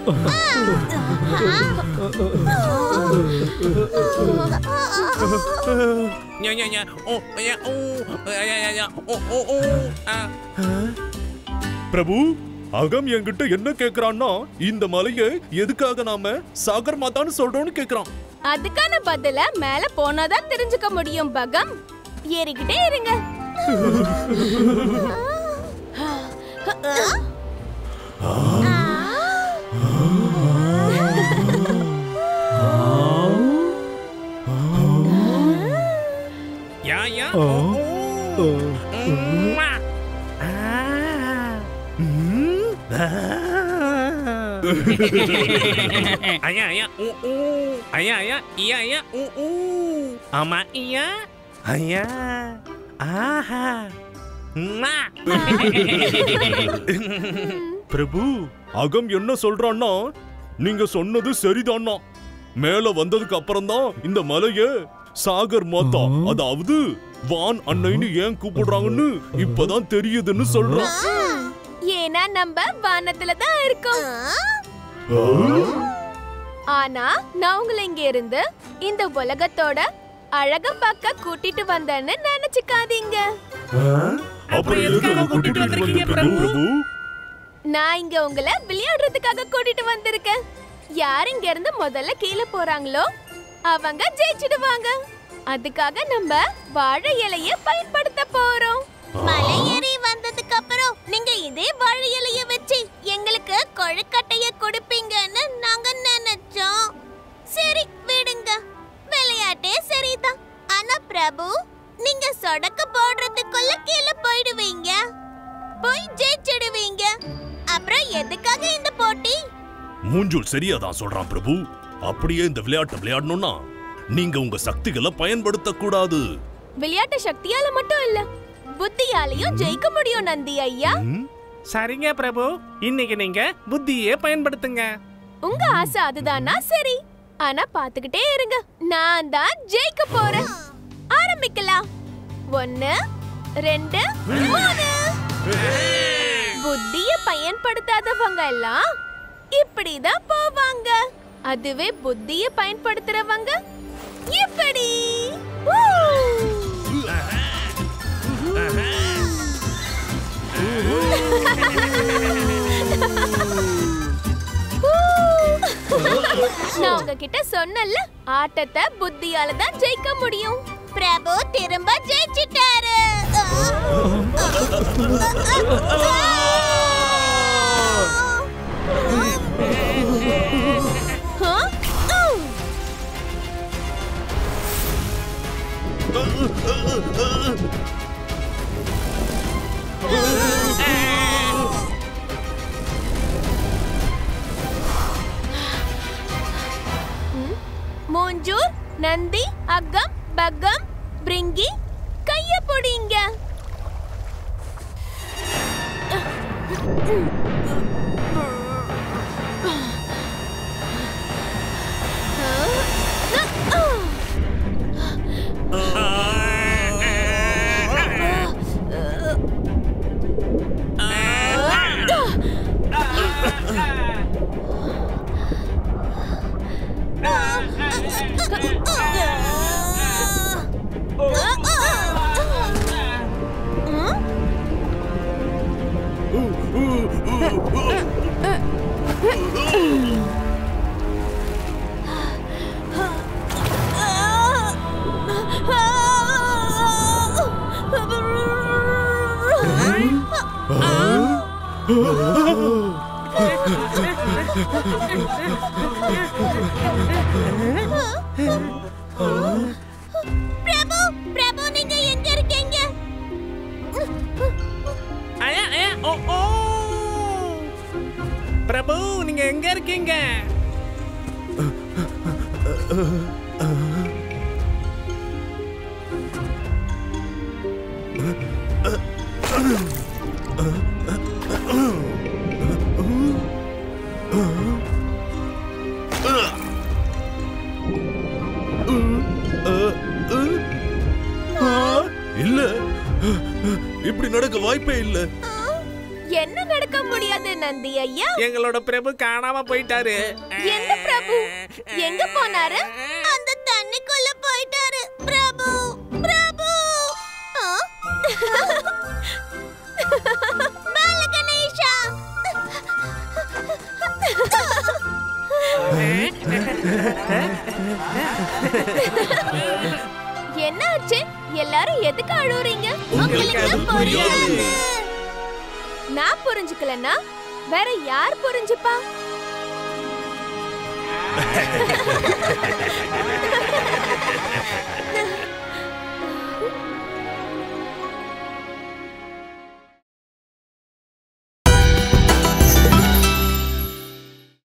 யா யா யா ஓ யா ஓ யா யா யா ஓ ஓ ஓ ஆ பிரபு அகம் என்கிட்ட என்ன கேக்குறான்னா இந்த மலையை எதுக்காக நாம சாகர் மாதான்னு சொல்றோம்னு கேக்குறான் அதுக்கான பதில மேல போனாதான் தெரிஞ்சுக்க முடியும் பகம் ஏறிக்கிட்டே இருங்க யா யா ஓ ஓ ம்மா. ஆ. ஐயா ஐயா ஊ ஊ ஐயா ஐயா ஐயா ஐயா ஊ ஊ ஆமா ஐயா ஐயா ஆஹா ம்மா. பிரபு அகம் என்ன சொல்றான்னா நீங்க சொன்னது சரிதான்னா மேல வந்ததுக்கு அப்புறம் தான் இந்த மலைய சாகர் மாதா அதாவது வான் அன்னைன்னு ஏன் கூப்பிடுறாங்கன்னு இப்பதான் தெரியுதுன்னு சொல்றான் ஏன்னா நம்ம வானத்துல தான் இருக்கோம் ஆனா நான் உங்களை இங்க இருந்து இந்த உலகத்தோட அழக பார்க்க கூட்டிட்டு வந்தேன்னு நினைச்சுக்காதீங்க அப்புறம் எதுக்காக கூட்டிட்டு வந்திருக்கீங்க பிரபு நான் இங்க உங்களை விளையாடுறதுக்காக கூட்டிட்டு வந்திருக்கேன் யார் இங்க இருந்து முதல்ல கீழே போறாங்களோ அவங்க ஜெயிச்சிடுவாங்க அதுக்காக நம்ம வாழை இலைய பயன்படுத்த போறோம் மலை ஏறி வந்ததுக்கு அப்புறம் நீங்க இதே வாழை இலைய வச்சு எங்களுக்கு கொழுக்கட்டைய கொடுப்பீங்கன்னு நாங்க நினைச்சோம் சரி விடுங்க விளையாட்டே சரிதான் ஆனா பிரபு நீங்க சொடக்கு போடுறதுக்குள்ள கீழே போயிடுவீங்க போய் ஜெயிச்சிடுவீங்க அப்புறம் எதுக்காக இந்த போட்டி மூஞ்சூல் சரியா தான் சொல்றான் பிரபு அப்படியே இந்த விளையாட்டு விளையாடணும்னா நீங்க உங்க சக்திகளை பயன்படுத்த கூடாது விளையாட்டு சக்தியால மட்டும் இல்ல புத்தியாலையும் ஜெயிக்க முடியும் நந்தி ஐயா சரிங்க பிரபு இன்னைக்கு நீங்க புத்தியே பயன்படுத்துங்க உங்க ஆசை அதுதானா சரி ஆனா பாத்துக்கிட்டே இருங்க நான் தான் ஜெயிக்க போறேன் ஆரம்பிக்கலாம் ஒன்னு ரெண்டு மூணு புத்திய பயன்படுத்தாதவங்க எல்லாம் இப்படிதான் போவாங்க அதுவே புத்திய பயன்படுத்துறவங்க இப்படி ஊ! ஊ! நான் உங்ககிட்ட சொன்னல ஆட்டத்தை புத்தியால தான் ஜெயிக்க முடியும் பிரபு திரும்ப ஜெயிச்சிட்டாரு ஆ? உம். மூஞ்சூர் நந்தி அகம் பகம் பிரிங்கி கைய பொடிங்க பிரபு பிரபு நீங்க எங்க இருக்கீங்க ஐயா ஐயா ஓ ஓ பிரபு நீங்க எங்க இருக்கீங்க இல்ல இப்படி நடக்க வாய்ப்பே இல்ல என்ன நடக்க முடியாது நந்தி ஐயா எங்களோட பிரபு காணாம போயிட்டாரு எந்த பிரபு எங்க போனாரு அந்த தண்ணிக்குள்ள போயிட்டாரு பிரபு பிரபு பாலகணேஷா என்ன ஆச்சு எல்லாரும் எதுக்கு அழுவுறீங்க உங்களுக்கு அது புரியாது. நான் புரிஞ்சுக்கலன்னா வேற யார் புரிஞ்சுப்பா